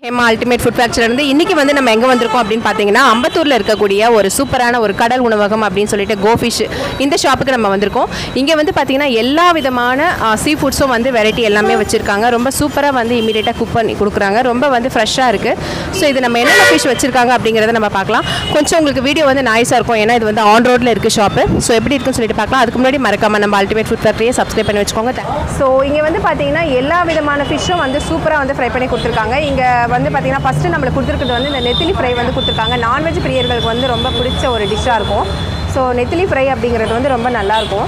எம்மா ultimate food factor இருந்து இன்னைக்கு வந்து நம்ம எங்கே வந்திருக்கோம் அப்படின்னு பார்த்தீங்கன்னா அம்பத்தூரில் இருக்கக்கூடிய ஒரு சூப்பரான ஒரு கடல் உணவகம் அப்படின்னு சொல்லிட்டு கோஃபிஷ் இந்த ஷாப்புக்கு நம்ம வந்திருக்கோம் இங்கே வந்து பார்த்தீங்கன்னா எல்லா விதமான சீ ஃபுட்ஸும் வந்து வெரைட்டி எல்லாமே வச்சுருக்காங்க ரொம்ப சூப்பராக வந்து இமீடியட்டாக குக் பண்ணி கொடுக்குறாங்க ரொம்ப வந்து ஃப்ரெஷ்ஷாக இருக்குது ஸோ இது நம்ம என்னென்ன ஃபிஷ் வச்சுருக்காங்க அப்படிங்கிறத நம்ம பார்க்கலாம் கொஞ்சம் உங்களுக்கு வீடியோ வந்து நாய்ஸாக இருக்கும் ஏன்னா இது வந்து ஆன் ரோட்டில் இருக்குது ஷாப்பு ஸோ எப்படி இருக்குன்னு சொல்லிட்டு பார்க்கலாம் அதுக்கு முன்னாடி மறக்காம நம்ம அல்டிமேட் ஃபுட் ஃபேக்டரியை சப்ஸ்கிரைப் பண்ணி வச்சுக்கோங்க ஸோ இங்கே வந்து பார்த்தீங்கன்னா எல்லா விதமான ஃபிஷ்ஷும் வந்து சூப்பராக வந்து ஃப்ரை பண்ணி கொடுத்துருக்காங்க இங்கே வந்து பார்த்தீங்கன்னா ஃபஸ்ட்டு நம்மளுக்கு கொடுத்துருக்கிறது வந்து இந்த நெத்திலி ஃப்ரை வந்து கொடுத்துருக்காங்க நான்வெஜ் பிரியர்களுக்கு வந்து ரொம்ப பிடிச்ச ஒரு டிஷ்ஷாக இருக்கும் ஸோ நெத்திலி ஃப்ரை அப்படிங்கிறது வந்து ரொம்ப நல்லாயிருக்கும்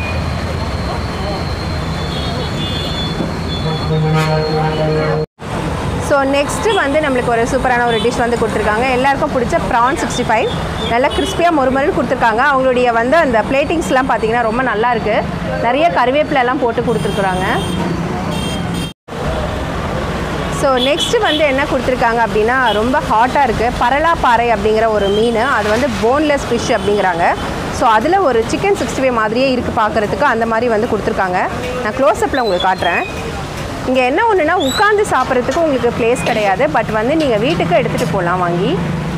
ஸோ நெக்ஸ்ட்டு வந்து நம்மளுக்கு ஒரு சூப்பரான ஒரு டிஷ் வந்து கொடுத்துருக்காங்க எல்லாருக்கும் பிடிச்ச ப்ரான் சிக்ஸ்டி ஃபைவ் நல்லா கிறிஸ்பியாக மொறுமொருன்னு கொடுத்துருக்காங்க அவங்களுடைய வந்து அந்த பிளேட்டிங்ஸ்லாம் பார்த்தீங்கன்னா ரொம்ப நல்லா இருக்குது நிறைய கருவேப்பிலை எல்லாம் போட்டு கொடுத்துருக்குறாங்க ஸோ நெக்ஸ்ட்டு வந்து என்ன கொடுத்துருக்காங்க அப்படின்னா ரொம்ப ஹாட்டாக இருக்குது பரலா பாறை அப்படிங்கிற ஒரு மீன் அது வந்து போன்லெஸ் ஃபிஷ் அப்படிங்கிறாங்க ஸோ அதில் ஒரு சிக்கன் சிக்ஸ்டி ஃபைவ் மாதிரியே இருக்குது பார்க்குறதுக்கு அந்த மாதிரி வந்து கொடுத்துருக்காங்க நான் க்ளோஸ்அப்பில் உங்களுக்கு காட்டுறேன் இங்கே என்ன ஒன்றுனா உட்காந்து சாப்பிட்றதுக்கு உங்களுக்கு பிளேஸ் கிடையாது பட் வந்து நீங்கள் வீட்டுக்கு எடுத்துகிட்டு போகலாம் வாங்கி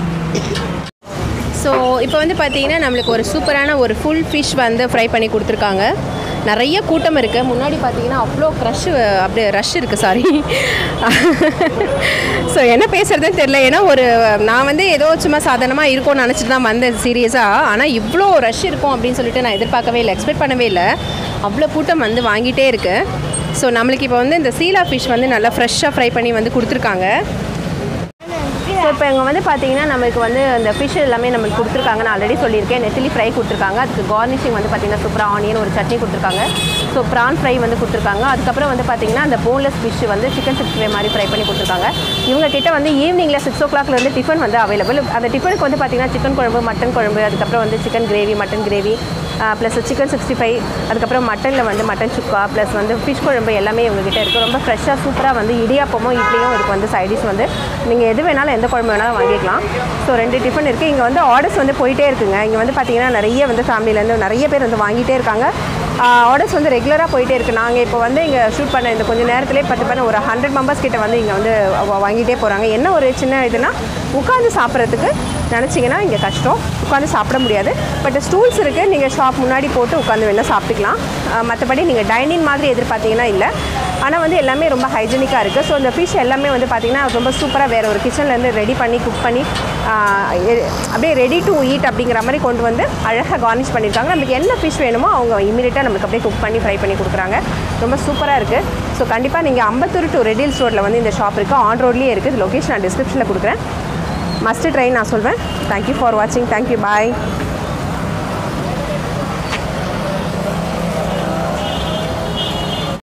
ஸோ இப்போ வந்து பார்த்தீங்கன்னா நம்மளுக்கு ஒரு சூப்பரான ஒரு ஃபுல் ஃபிஷ் வந்து ஃப்ரை பண்ணி கொடுத்துருக்காங்க நிறைய கூட்டம் இருக்குது முன்னாடி பார்த்தீங்கன்னா அவ்வளோ க்ரஷ் அப்படியே ரஷ் இருக்குது சாரி ஸோ என்ன பேசுகிறதுன்னு தெரில ஏன்னா ஒரு நான் வந்து ஏதோ சும்மா சாதாரணமாக இருக்கும்னு நினச்சிட்டு தான் வந்தேன் சீரியஸாக ஆனால் இவ்வளோ ரஷ் இருக்கும் அப்படின்னு சொல்லிட்டு நான் எதிர்பார்க்கவே இல்லை எக்ஸ்பெக்ட் பண்ணவே இல்லை அவ்வளோ கூட்டம் வந்து வாங்கிட்டே இருக்குது ஸோ நம்மளுக்கு இப்போ வந்து இந்த சீலா ஃபிஷ் வந்து நல்லா ஃப்ரெஷ்ஷாக ஃப்ரை பண்ணி வந்து கொடுத்துருக்காங்க ஸோ இப்போ இங்கே வந்து பார்த்தீங்கன்னா நம்மளுக்கு வந்து அந்த ஃபிஷ் எல்லாமே நம்மளுக்கு கொடுத்துருக்காங்க நான் ஆல்ரெடி சொல்லியிருக்கேன் நெத்திலி ஃப்ரை கொடுத்துருக்காங்க அதுக்கு கார்னிஷிங் வந்து பார்த்தீங்கன்னா சூப்பராக ஆனியன் ஒரு சட்னி கொடுத்துருக்காங்க ஸோ ப்ரான் ஃப்ரை வந்து கொடுத்துருக்காங்க அதுக்கப்புறம் வந்து பார்த்தீங்கன்னா அந்த போன்லெஸ் ஃபிஷ் வந்து சிக்கன் சிக்ஸ்டி ஃபைவ் மாதிரி ஃப்ரை பண்ணி கொடுத்துருக்காங்க இவங்க கிட்ட வந்து ஈவினிங்கில் சிக்ஸ் ஓ கிளாக்லேருந்து டிஃபன் வந்து அவைலபிள் அந்த டிஃபனுக்கு வந்து பார்த்தீங்கன்னா சிக்கன் குழம்பு மட்டன் குழம்பு அதுக்கப்புறம் வந்து chicken gravy mutton gravy plus chicken sixty five அதுக்கப்புறம் மட்டனில் வந்து மட்டன் சுக்கா ப்ளஸ் வந்து ஃபிஷ் குழம்பு எல்லாமே இவங்ககிட்ட இருக்குது ரொம்ப ஃப்ரெஷ்ஷாக சூப்பராக வந்து இடியாப்பமும் இட்லியும் இருக்குது வந்து சைடிஷ் வந்து நீங்கள் எது வேணாலும் எந்த குழம்பு வேணாலும் வாங்கிக்கலாம் ஸோ ரெண்டு டிஃபன் இருக்குது இங்கே வந்து ஆர்டர்ஸ் வந்து போயிட்டே இருக்குங்க இங்கே வந்து பார்த்தீங்கன்னா நிறைய வந்து ஃபேமிலியிலேருந்து நிறைய பேர் வந்து வாங்கிட்டே இருக்காங்க ஆர்டர்ஸ் வந்து ரெகுலராக போயிட்டே இருக்குது நாங்கள் இப்போ வந்து இங்கே ஷூட் பண்ண இந்த கொஞ்சம் நேரத்திலே பத்து பண்ண ஒரு ஹண்ட்ரட் மெம்பர்ஸ் கிட்ட வந்து இங்கே வந்து வா- வாங்கிட்டே போகிறாங்க என்ன ஒரு சின்ன இதுனா உட்காந்து சாப்பிட்றதுக்கு நினச்சிங்கன்னா இங்கே கஷ்டம் உட்காந்து சாப்பிட முடியாது பட் ஸ்டூல்ஸ் இருக்குது நீங்கள் ஷாப் முன்னாடி போட்டு உட்காந்து வேணால் சாப்பிட்டுக்கலாம் அஹ் மற்றபடி நீங்கள் டைனிங் மாதிரி எதிர்பார்த்தீங்கன்னா இல்லை ஆனால் வந்து எல்லாமே ரொம்ப ஹைஜீனிக்காக இருக்குது ஸோ இந்த ஃபிஷ் எல்லாமே வந்து பார்த்திங்கன்னா ரொம்ப சூப்பராக வேறு ஒரு கிச்சன்லேருந்து ரெடி பண்ணி குக் பண்ணி ஆஹ் எ- அப்படியே ரெடி டு ஈட் அப்படிங்கிற மாதிரி கொண்டு வந்து அழகாக கார்னிஷ் பண்ணியிருக்காங்க நமக்கு என்ன ஃபிஷ் வேணுமோ அவங்க இமீடியட்டாக நம்மளுக்கு அப்படியே குக் பண்ணி ஃப்ரை பண்ணி கொடுக்குறாங்க ரொம்ப சூப்பராக இருக்குது ஸோ கண்டிப்பாக நீங்கள் அம்பத்தூர் டு ரெடில்ஸ் ரோட்டில் வந்து இந்த ஷாப் இருக்குது ஆன் ரோட்லேயே இருக்குது லொக்கேஷன் நான் டிஸ்கிரிப்ஷனில் கொடுக்குறேன் மஸ்ட் ட்ரை நான் சொல்வேன் தேங்க்யூ ஃபார் வாட்சிங் தேங்க்யூ பாய்